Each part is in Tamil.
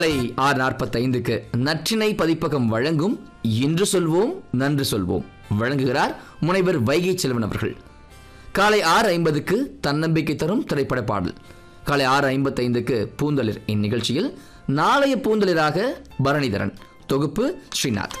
காலை ஆறு நாற்பத்தைந்துக்கு நற்றினை பதிப்பகம் வழங்கும் இன்று சொல்வோம் நன்று சொல்வோம் வழங்குகிறார் முனைவர் வைகை செல்வன் அவர்கள் காலை ஆறு ஐம்பதுக்கு தன்னம்பிக்கை தரும் திரைப்பட பாடல் காலை ஆறு ஐம்பத்தைந்துக்கு பூந்தளிர் இந்நிகழ்ச்சியில் நாளைய பூந்தளிராக பரணிதரன் தொகுப்பு ஸ்ரீநாத்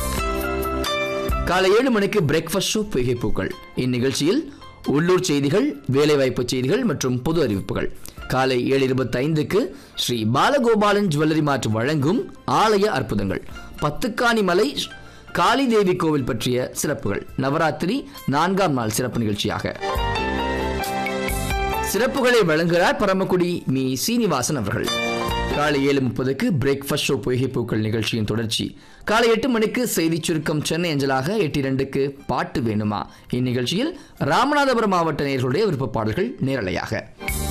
காலை ஏழு மணிக்கு பிரேக்ஃபாஸ்ட் ஷோ பொய்கை பூக்கள் இந்நிகழ்ச்சியில் உள்ளூர் செய்திகள் வேலைவாய்ப்பு செய்திகள் மற்றும் பொது அறிவிப்புகள் காலை ஏழு இருபத்தைந்துக்கு ஸ்ரீ பாலகோபாலன் ஜுவல்லரி மார்ட் வழங்கும் ஆலய அற்புதங்கள் பத்துக்காணி மலை காளி தேவி கோவில் பற்றிய சிறப்புகள் நவராத்திரி நான்காம் நாள் சிறப்பு நிகழ்ச்சியாக சிறப்புகளை வழங்குகிறார் பரமக்குடி மீ சீனிவாசன் அவர்கள் காலை ஏழு முப்பதுக்கு பிரேக்ஃபாஸ்ட் ஷோ பொய்கை பூக்கள் நிகழ்ச்சியின் தொடர்ச்சி காலை எட்டு மணிக்கு செய்தி சுருக்கம் சென்னை அஞ்சலாக எட்டு இரண்டுக்கு பாட்டு வேணுமா இந்நிகழ்ச்சியில் ராமநாதபுரம் மாவட்ட நேர்களுடைய விருப்ப பாடல்கள் நேரலையாக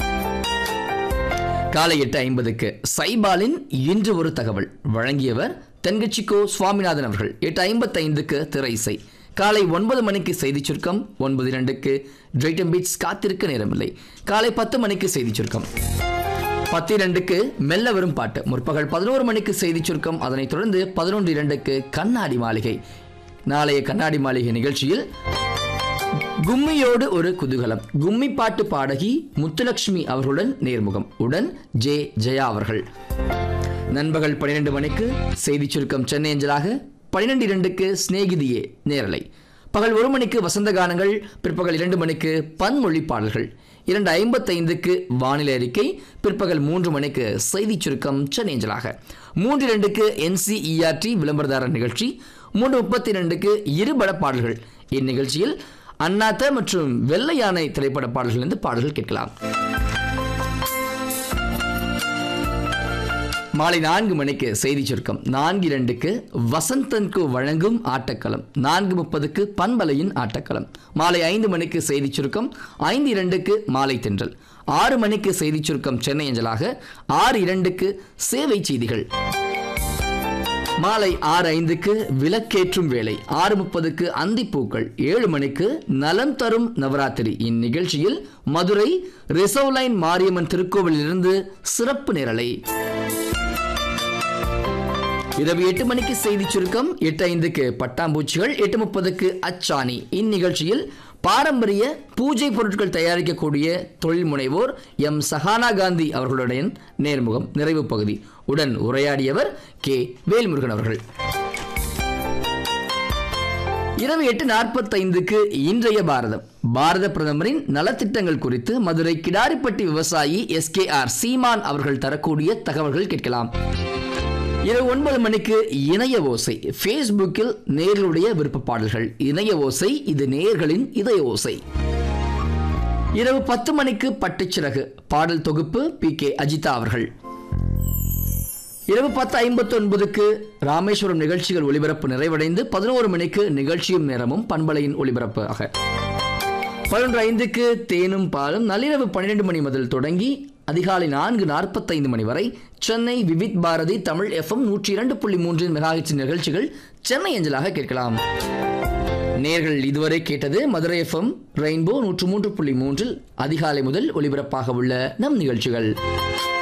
காலை எட்டு ஐம்பதுக்கு சைபாலின் இன்று ஒரு தகவல் வழங்கியவர் தென்கட்சிக்கோ சுவாமிநாதன் அவர்கள் எட்டு ஐம்பத்தைந்துக்கு திரை இசை காலை ஒன்பது மணிக்கு செய்தி சுருக்கம் ஒன்பது இரண்டுக்கு டிரைட்டம் பீட்ஸ் காத்திருக்க நேரமில்லை காலை பத்து மணிக்கு செய்தி சுருக்கம் பத்து இரண்டுக்கு மெல்ல வரும் பாட்டு முற்பகல் பதினோரு மணிக்கு செய்தி சுருக்கம் அதனைத் தொடர்ந்து பதினொன்று இரண்டுக்கு கண்ணாடி மாளிகை நாளைய கண்ணாடி மாளிகை நிகழ்ச்சியில் கும்மியோடு ஒரு குதூகலம் கும்மி பாட்டு பாடகி முத்துலட்சுமி அவர்களுடன் நேர்முகம் உடன் ஜே ஜெயா அவர்கள் நண்பகல் பன்னிரண்டு மணிக்கு செய்தி சுருக்கம் சென்னை அஞ்சலாக பன்னிரெண்டு இரண்டுக்கு சிநேகிதியே நேரலை பகல் ஒரு மணிக்கு வசந்த கானங்கள் பிற்பகல் இரண்டு மணிக்கு பன்மொழி பாடல்கள் இரண்டு ஐம்பத்தைந்துக்கு வானிலை அறிக்கை பிற்பகல் மூன்று மணிக்கு செய்தி சுருக்கம் சென்னை அஞ்சலாக மூன்று இரண்டுக்கு என்சிஇஆர்டி விளம்பரதாரர் நிகழ்ச்சி மூன்று முப்பத்தி இரண்டுக்கு இருபட பாடல்கள் இந்நிகழ்ச்சியில் அண்ணாத்த மற்றும் வெள்ளை யானை திரைப்பட பாடல்களிலிருந்து பாடல்கள் கேட்கலாம் மாலை நான்கு மணிக்கு செய்தி சுருக்கம் நான்கு இரண்டுக்கு வசந்தன்கு வழங்கும் ஆட்டக்களம் நான்கு முப்பதுக்கு பண்பலையின் ஆட்டக்களம் மாலை ஐந்து மணிக்கு செய்தி சுருக்கம் ஐந்து இரண்டுக்கு மாலை தென்றல் ஆறு மணிக்கு செய்தி சுருக்கம் சென்னை அஞ்சலாக ஆறு இரண்டுக்கு சேவை செய்திகள் மாலை ஆறு ஐந்துக்கு விளக்கேற்றும் வேலை ஆறு முப்பதுக்கு அந்திப்பூக்கள் ஏழு மணிக்கு நலம் தரும் நவராத்திரி இந்நிகழ்ச்சியில் மதுரை ரிசர்வ் லைன் மாரியம்மன் திருக்கோவிலிருந்து சிறப்பு நிரலை இரவு எட்டு மணிக்கு செய்தி சுருக்கம் எட்டு ஐந்துக்கு பட்டாம்பூச்சிகள் எட்டு முப்பதுக்கு அச்சாணி இந்நிகழ்ச்சியில் பாரம்பரிய பூஜை பொருட்கள் தயாரிக்கக்கூடிய தொழில் முனைவோர் எம் சஹானா காந்தி அவர்களுடைய நேர்முகம் நிறைவு பகுதி உடன் உரையாடியவர் கே வேல்முருகன் அவர்கள் இரவு எட்டு நாற்பத்தைந்துக்கு இன்றைய பாரதம் பாரத பிரதமரின் நலத்திட்டங்கள் குறித்து மதுரை கிடாரிப்பட்டி விவசாயி எஸ் கே ஆர் சீமான் அவர்கள் தரக்கூடிய தகவல்கள் கேட்கலாம் இரவு ஒன்பது மணிக்கு இணைய ஓசை ஃபேஸ்புக்கில் நேர்களுடைய விருப்ப பாடல்கள் இணைய ஓசை இது நேர்களின் இதய ஓசை இரவு பத்து மணிக்கு பட்டுச்சிறகு பாடல் தொகுப்பு பி கே அஜிதா அவர்கள் இரவு பத்து ஐம்பத்தி ஒன்பதுக்கு ராமேஸ்வரம் நிகழ்ச்சிகள் ஒளிபரப்பு நிறைவடைந்து பதினோரு மணிக்கு நிகழ்ச்சியும் நேரமும் பண்பலையின் ஒளிபரப்பு ஆக பதினொன்று ஐந்துக்கு தேனும் பாலும் நள்ளிரவு பன்னிரண்டு மணி முதல் தொடங்கி அதிகாலை நான்கு நாற்பத்தைந்து மணி வரை சென்னை விவித் பாரதி தமிழ் எஃப்எம் நூற்றி இரண்டு புள்ளி மூன்றின் மெகாஹிட்ஸ் நிகழ்ச்சிகள் சென்னை அஞ்சலாக கேட்கலாம் நேர்கள் இதுவரை கேட்டது மதுரை எஃப்எம் ரெயின்போ நூற்று மூன்று புள்ளி மூன்றில் அதிகாலை முதல் ஒலிபரப்பாக உள்ள நம் நிகழ்ச்சிகள்